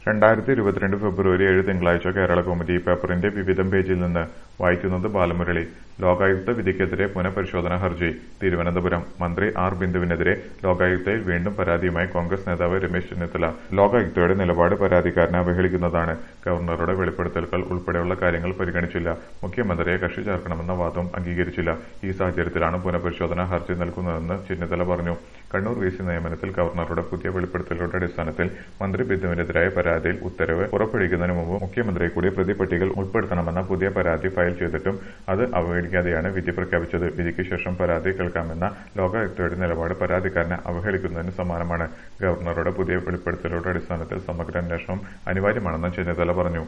രണ്ടായിരത്തി ഇരുപത്തിരണ്ട് ഫെബ്രുവരി ഏഴ് തിങ്കളാഴ്ച കേരള കൗമുദി പേപ്പറിന്റെ വിവിധം പേജിൽ നിന്ന് വായിക്കുന്നത് ബാലമുരളി ലോകായുക്ത വിധിക്കെതിരെ പുനഃപരിശോധനാ ഹർജി തിരുവനന്തപുരം മന്ത്രി ആർ ബിന്ദുവിനെതിരെ ലോകായുക്തയിൽ വീണ്ടും പരാതിയുമായി കോൺഗ്രസ് നേതാവ് രമേശ് ചെന്നിത്തല ലോകായുക്തയുടെ നിലപാട് പരാതിക്കാരനെ അവഹേളിക്കുന്നതാണ് ഗവർണറുടെ വെളിപ്പെടുത്തലുകൾ ഉൾപ്പെടെയുള്ള കാര്യങ്ങൾ പരിഗണിച്ചില്ല മുഖ്യമന്ത്രിയെ കക്ഷി ചേർക്കണമെന്ന വാദവും അംഗീകരിച്ചില്ല ഈ സാഹചര്യത്തിലാണ് പുനഃപരിശോധനാ ഹർജി നൽകുന്നതെന്ന് ചെന്നിത്തല പറഞ്ഞു കണ്ണൂർ വി സി നിയമനത്തിൽ ഗവർണറുടെ പുതിയ വെളിപ്പെടുത്തലുകളുടെ അടിസ്ഥാനത്തിൽ മന്ത്രി ബിന്ദുവിനെതിരായ പരാതിയിൽ ഉത്തരവ് പുറപ്പെടുവിക്കുന്നതിന് മുമ്പ് മുഖ്യമന്ത്രിയെ കൂടി പ്രതിപട്ടികയിൽ ഉൾപ്പെടുത്തണമെന്ന പുതിയ പരാതി ഫയൽ ചെയ്തിട്ടും അത് അവഗണിക്കാതെയാണ് വിധി പ്രഖ്യാപിച്ചത് വിധിക്ക് ശേഷം പരാതി കേൾക്കാമെന്ന ലോകായുക്തയുടെ നിലപാട് പരാതിക്കാരനെ അവഹേളിക്കുന്നതിന് സമാനമാണ് ഗവർണറുടെ പുതിയ വെളിപ്പെടുത്തലുകളുടെ അടിസ്ഥാനത്തിൽ സമഗ്ര അന്വേഷണം അനിവാര്യമാണെന്ന് ചെന്നിത്തല പറഞ്ഞു